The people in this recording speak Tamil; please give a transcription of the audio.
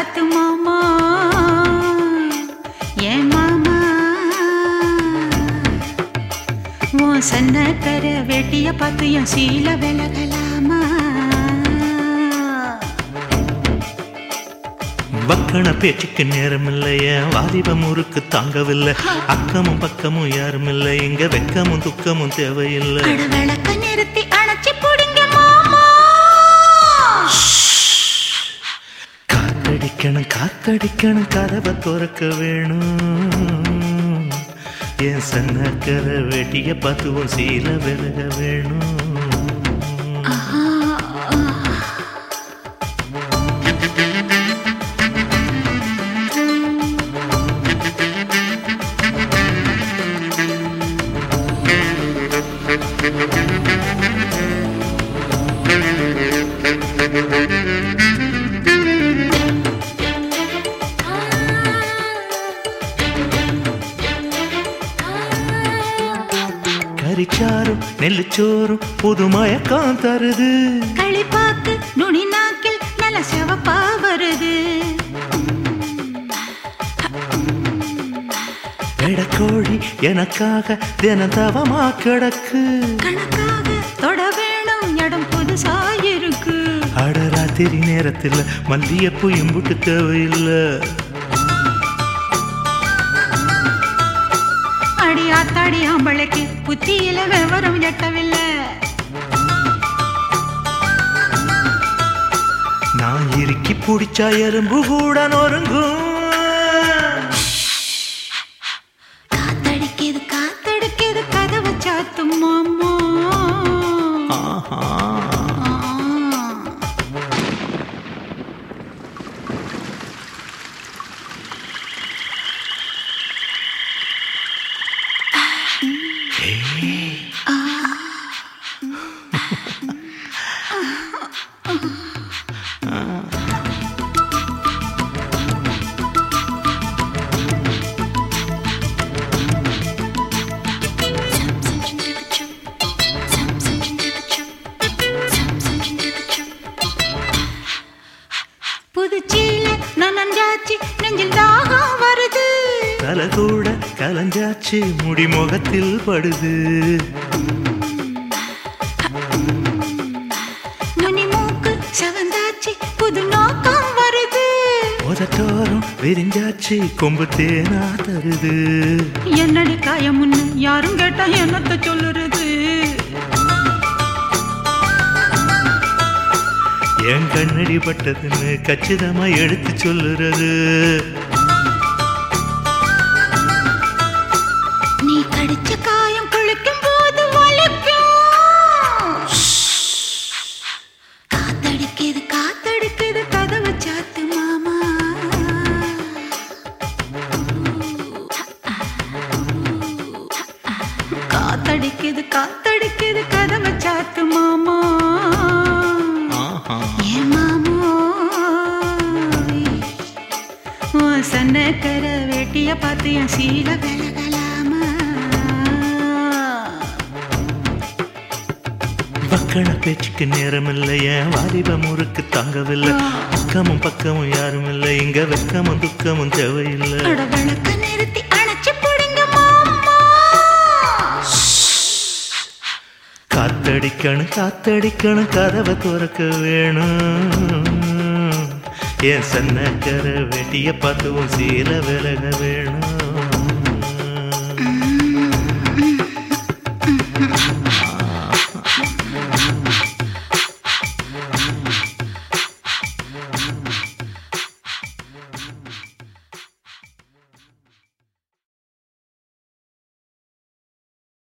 சாத்து மாமா ஏன் மாமா உன் சன்னக்கர வெட்டிய பார்த்து என் சீல விலகலாமா வக்கண பேச்சுக்கு நேரம் இல்லையே வாலிபம் ஊருக்கு தாங்கவில்லை அக்கமும் பக்கமும் யாரும் இல்லை இங்க வெக்கமும் துக்கமும் தேவையில்லை அட விளக்க நிறுத்தி அணைச்சி புடிங்க மாமா காத்தடிக்கணும் காத்தடிக்கணும் கதவை திறக்க வேணும் என் சன்னக்கர வெட்டிய பார்த்துவும் சீல விலக வேணும் கரிச்சாரும் நெல்லுச்சோறும் புது மயக்கம் தருது களிப்பாக்கு நுனி நாக்கில் நல்ல சிவப்பா வருது வெடக்கோழி எனக்காக தினம் தவமா கிடக்கு கணக்காக தொட வேணும் இடம் புதுசா இருக்கு அட ராத்திரி நேரத்தில் மல்லியப்பூ இம்புட்டு தேவையில்லை அடி ஆத்தாடி ஆம்பளைக்கு புத்தியில விவரம் எட்டவில்லை நான் இறுக்கி பிடிச்சா எறும்பு கூட நொறுங்கும் காத்தடிக்குது காத்தடிக்குது கதவை சாத்தும் மாமா ஆஹா. ஆ. புதுச்சேல நனஞ்சாச்சு நெஞ்சில் தாகம் வருது தலை கூட கலஞ்சாச்சு முடி முகத்தில் படுது முனி மூக்கு செவந்தாச்சு புது நோக்கம் வருது உதட்டோரம் விரிஞ்சாச்சு கொம்பு தேனா தருது என்னடி காயம் முன்னு யாரும் கேட்டா என்னத்த சொல்லுறது என் கண்ணடி பட்டதுன்னு கச்சிதமா எடுத்து சொல்லுறது நீ கடிச்ச காயம் குளிக்கும் போது வலிக்கும் காத்தடிக்குது காத்தடிக்குது கதவை சாத்து மாமா காத்தடிக்குது காத்தடிக்குது கதவை சாத்து மாமா ஆஹா. ஏ மாமோ உன் சன்னக்கர வேட்டிய பார்த்து என் சீல விலகலாமா வக்கண பேச்சுக்கு நேரம் இல்லை என் வாலிபம் ஊருக்கு தாங்கவில்லை அக்கமும் பக்கமும் யாரும் இல்லை இங்க வெக்கமும் துக்கமும் தேவையில்லை அட விளக்க நிறுத்தி அணைச்சு போடுங்க மாமா காத்தடிக்கணும் காத்தடிக்கணும் கதவை திறக்க வேணும் என் சன்னக்கர வெட்டிய பார்த்துவும் சீல விலக வேணும்